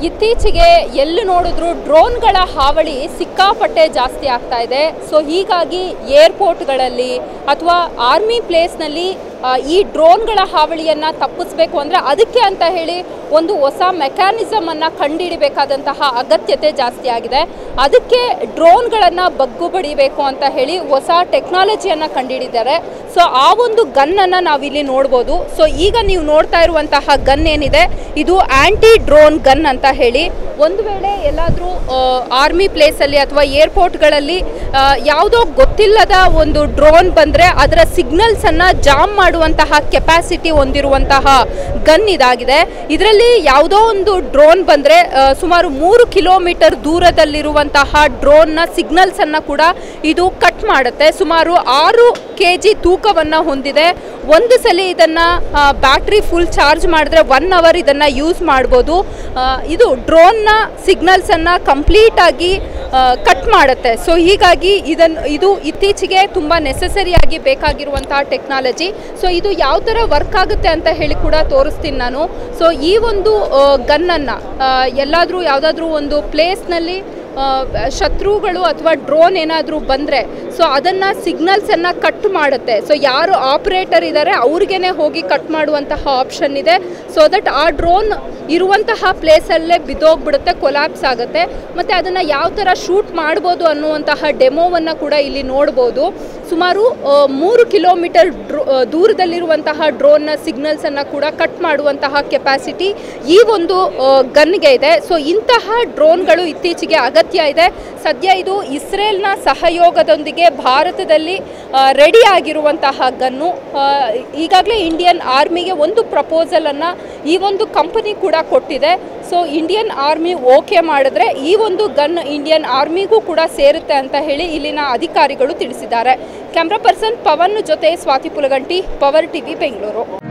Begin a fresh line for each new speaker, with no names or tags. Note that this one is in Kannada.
ಇತ್ತೀಚೆಗೆ ಎಲ್ಲಿ ನೋಡಿದ್ರು ಡ್ರೋನ್ಗಳ ಹಾವಳಿ ಸಿಕ್ಕಾಪಟ್ಟೆ ಜಾಸ್ತಿ ಆಗ್ತಾ ಇದೆ ಸೊ ಹೀಗಾಗಿ ಏರ್ಪೋರ್ಟ್ಗಳಲ್ಲಿ ಅಥವಾ ಆರ್ಮಿ ಪ್ಲೇಸ್ನಲ್ಲಿ ಆ, ಈ ಡ್ರೋನ್ಗಳ ಹಾವಳಿಯನ್ನು ತಪ್ಪಿಸ್ಬೇಕು ಅಂದರೆ ಅದಕ್ಕೆ ಅಂತ ಹೇಳಿ ಒಂದು ಹೊಸ ಮೆಕ್ಯಾನಿಸಮನ್ನು ಕಂಡುಹಿಡಿಬೇಕಾದಂತಹ ಅಗತ್ಯತೆ ಜಾಸ್ತಿ ಆಗಿದೆ ಅದಕ್ಕೆ ಡ್ರೋನ್ಗಳನ್ನು ಬಗ್ಗು ಬಡಿಬೇಕು ಅಂತ ಹೇಳಿ ಹೊಸ ಟೆಕ್ನಾಲಜಿಯನ್ನು ಕಂಡುಹಿಡಿದ್ದಾರೆ ಸೊ ಆ ಒಂದು ಗನ್ನನ್ನು ನಾವಿಲ್ಲಿ ನೋಡ್ಬೋದು ಸೊ ಈಗ ನೀವು ನೋಡ್ತಾ ಇರುವಂತಹ ಗನ್ ಏನಿದೆ ಇದು ಆ್ಯಂಟಿ ಡ್ರೋನ್ ಗನ್ ಅಂತ ಹೇಳಿ ಒಂದು ವೇಳೆ ಎಲ್ಲಾದರೂ ಆರ್ಮಿ ಪ್ಲೇಸಲ್ಲಿ ಅಥವಾ ಏರ್ಪೋರ್ಟ್ಗಳಲ್ಲಿ ಯಾವುದೋ ಗೊತ್ತಿಲ್ಲದ ಒಂದು ಡ್ರೋನ್ ಬಂದರೆ ಅದರ ಸಿಗ್ನಲ್ಸನ್ನು ಜಾಮ್ ಮಾಡುವಂತಹ ಕೆಪಾಸಿಟಿ ಹೊಂದಿರುವಂತಹ ಗನ್ ಇದಾಗಿದೆ ಇದರಲ್ಲಿ ಯಾವುದೋ ಒಂದು ಡ್ರೋನ್ ಬಂದರೆ ಸುಮಾರು ಮೂರು ಕಿಲೋಮೀಟರ್ ದೂರದಲ್ಲಿರುವಂತಹ ಡ್ರೋನ್ನ ಸಿಗ್ನಲ್ಸನ್ನು ಕೂಡ ಇದು ಕಟ್ ಮಾಡುತ್ತೆ ಸುಮಾರು ಆರು ಕೆ ಜಿ ತೂಕವನ್ನು ಹೊಂದಿದೆ ಒಂದು ಸಲ ಇದನ್ನು ಬ್ಯಾಟ್ರಿ ಫುಲ್ ಚಾರ್ಜ್ ಮಾಡಿದ್ರೆ ಒನ್ ಅವರ್ ಇದನ್ನು ಯೂಸ್ ಮಾಡ್ಬೋದು ಆ, ಇದು ಡ್ರೋನ್ನ ಸಿಗ್ನಲ್ಸನ್ನು ಕಂಪ್ಲೀಟಾಗಿ ಕಟ್ ಮಾಡುತ್ತೆ ಸೊ ಹೀಗಾಗಿ ಇದನ್ನು ಇದು ಇತ್ತೀಚೆಗೆ ತುಂಬ ನೆಸಸರಿಯಾಗಿ ಬೇಕಾಗಿರುವಂತಹ ಟೆಕ್ನಾಲಜಿ ಸೊ ಇದು ಯಾವ ಥರ ವರ್ಕ್ ಆಗುತ್ತೆ ಅಂತ ಹೇಳಿ ಕೂಡ ತೋರಿಸ್ತೀನಿ ನಾನು ಸೊ ಈ ಒಂದು ಗನ್ನನ್ನು ಎಲ್ಲಾದರೂ ಯಾವುದಾದ್ರೂ ಒಂದು ಪ್ಲೇಸ್ನಲ್ಲಿ ಆ, ಶತ್ರುಗಳು ಅಥವಾ ಡ್ರೋನ್ ಏನಾದರೂ ಬಂದರೆ ಸೊ ಅದನ್ನು ಸಿಗ್ನಲ್ಸನ್ನು ಕಟ್ ಮಾಡುತ್ತೆ ಸೊ ಯಾರು ಆಪ್ರೇಟರ್ ಇದ್ದಾರೆ ಅವ್ರಿಗೇ ಹೋಗಿ ಕಟ್ ಮಾಡುವಂತಹ ಆಪ್ಷನ್ ಇದೆ ಸೊ ದಟ್ ಆ ಡ್ರೋನ್ ಇರುವಂತಹ ಪ್ಲೇಸಲ್ಲೇ ಬಿದ್ದೋಗ್ಬಿಡುತ್ತೆ ಕೊಲ್ಯಾಪ್ಸ್ ಆಗುತ್ತೆ ಮತ್ತು ಅದನ್ನು ಯಾವ ಥರ ಶೂಟ್ ಮಾಡ್ಬೋದು ಅನ್ನುವಂತಹ ಡೆಮೋವನ್ನು ಕೂಡ ಇಲ್ಲಿ ನೋಡ್ಬೋದು ಸುಮಾರು ಆ, ಮೂರು ಕಿಲೋಮೀಟರ್ ಡ್ರೋ ಆ, ದೂರದಲ್ಲಿರುವಂತಹ ಡ್ರೋನ್ನ ಸಿಗ್ನಲ್ಸನ್ನು ಕೂಡ ಕಟ್ ಮಾಡುವಂತಹ ಕೆಪಾಸಿಟಿ ಈ ಒಂದು ಗನ್ಗೆ ಇದೆ ಸೊ ಇಂತಹ ಡ್ರೋನ್ಗಳು ಇತ್ತೀಚೆಗೆ ಅಗತ್ಯ ಇದೆ ಸದ್ಯ ಇದು ಇಸ್ರೇಲ್ನ ಸಹಯೋಗದೊಂದಿಗೆ ಭಾರತದಲ್ಲಿ ರೆಡಿ ಆಗಿರುವಂತಹ ಗನ್ನು ಈಗಾಗಲೇ ಇಂಡಿಯನ್ ಆರ್ಮಿಗೆ ಒಂದು ಪ್ರಪೋಸಲನ್ನು ಈ ಒಂದು ಕಂಪನಿ ಕೂಡ ಕೊಟ್ಟಿದೆ ಸೊ ಇಂಡಿಯನ್ ಆರ್ಮಿ ಓಕೆ ಮಾಡಿದ್ರೆ ಈ ಒಂದು ಗನ್ ಇಂಡಿಯನ್ ಆರ್ಮಿಗೂ ಕೂಡ ಸೇರುತ್ತೆ ಅಂತ ಹೇಳಿ ಇಲ್ಲಿನ ಅಧಿಕಾರಿಗಳು ತಿಳಿಸಿದ್ದಾರೆ ಕ್ಯಾಮ್ರಾ ಪರ್ಸನ್ ಪವನ್ ಜೊತೆ ಸ್ವಾತಿ ಪುಲಗಂಟಿ ಪವರ್ ಟಿವಿ ಬೆಂಗಳೂರು